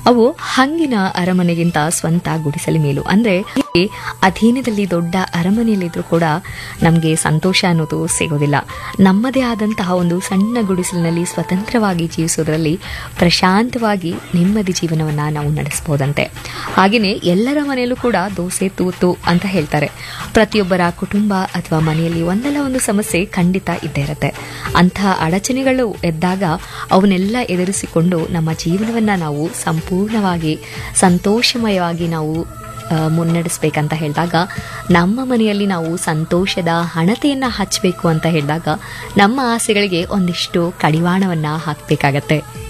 ಅವು ಹಂಗಿನ ಅರಮನೆಗಿಂತ ಸ್ವಂತ ಗುಡಿಸಲು ಮೇಲು ಅಂದ್ರೆ ಈ ಅಧೀನದಲ್ಲಿ ದೊಡ್ಡ ಅರಮನೆಯಲ್ಲಿದ್ರೂ ಕೂಡ ನಮಗೆ ಸಂತೋಷ ಅನ್ನೋದು ಸಿಗೋದಿಲ್ಲ ನಮ್ಮದೇ ಆದಂತಹ ಒಂದು ಸಣ್ಣ ಗುಡಿಸಲಿನಲ್ಲಿ ಸ್ವತಂತ್ರವಾಗಿ ಜೀವಿಸೋದ್ರಲ್ಲಿ ಪ್ರಶಾಂತವಾಗಿ ನೆಮ್ಮದಿ ಜೀವನವನ್ನ ನಾವು ನಡೆಸಬಹುದಂತೆ ಹಾಗೆಯೇ ಎಲ್ಲರ ಮನೆಯಲ್ಲೂ ಕೂಡ ದೋಸೆ ತೂತು ಅಂತ ಹೇಳ್ತಾರೆ ಪ್ರತಿಯೊಬ್ಬರ ಕುಟುಂಬ ಅಥವಾ ಮನೆಯಲ್ಲಿ ಒಂದಲ್ಲ ಒಂದು ಸಮಸ್ಯೆ ಖಂಡಿತ ಇದ್ದೇ ಇರುತ್ತೆ ಅಂತಹ ಅಡಚಣೆಗಳು ಎದ್ದಾಗ ಅವನ್ನೆಲ್ಲ ಎದುರಿಸಿಕೊಂಡು ನಮ್ಮ ಜೀವನವನ್ನ ನಾವು ಸಂಪೂರ್ಣವಾಗಿ ಸಂತೋಷಮಯವಾಗಿ ನಾವು ಆ, ಮುನ್ನಡೆಸ್ಬೇಕಂತ ಹೇಳಿದಾಗ ನಮ್ಮ ಮನೆಯಲ್ಲಿ ನಾವು ಸಂತೋಷದ ಹಣತೆಯನ್ನ ಹಚ್ಚಬೇಕು ಅಂತ ಹೇಳಿದಾಗ ನಮ್ಮ ಆಸೆಗಳಿಗೆ ಒಂದಿಷ್ಟು ಕಡಿವಾಣವನ್ನ ಹಾಕಬೇಕಾಗತ್ತೆ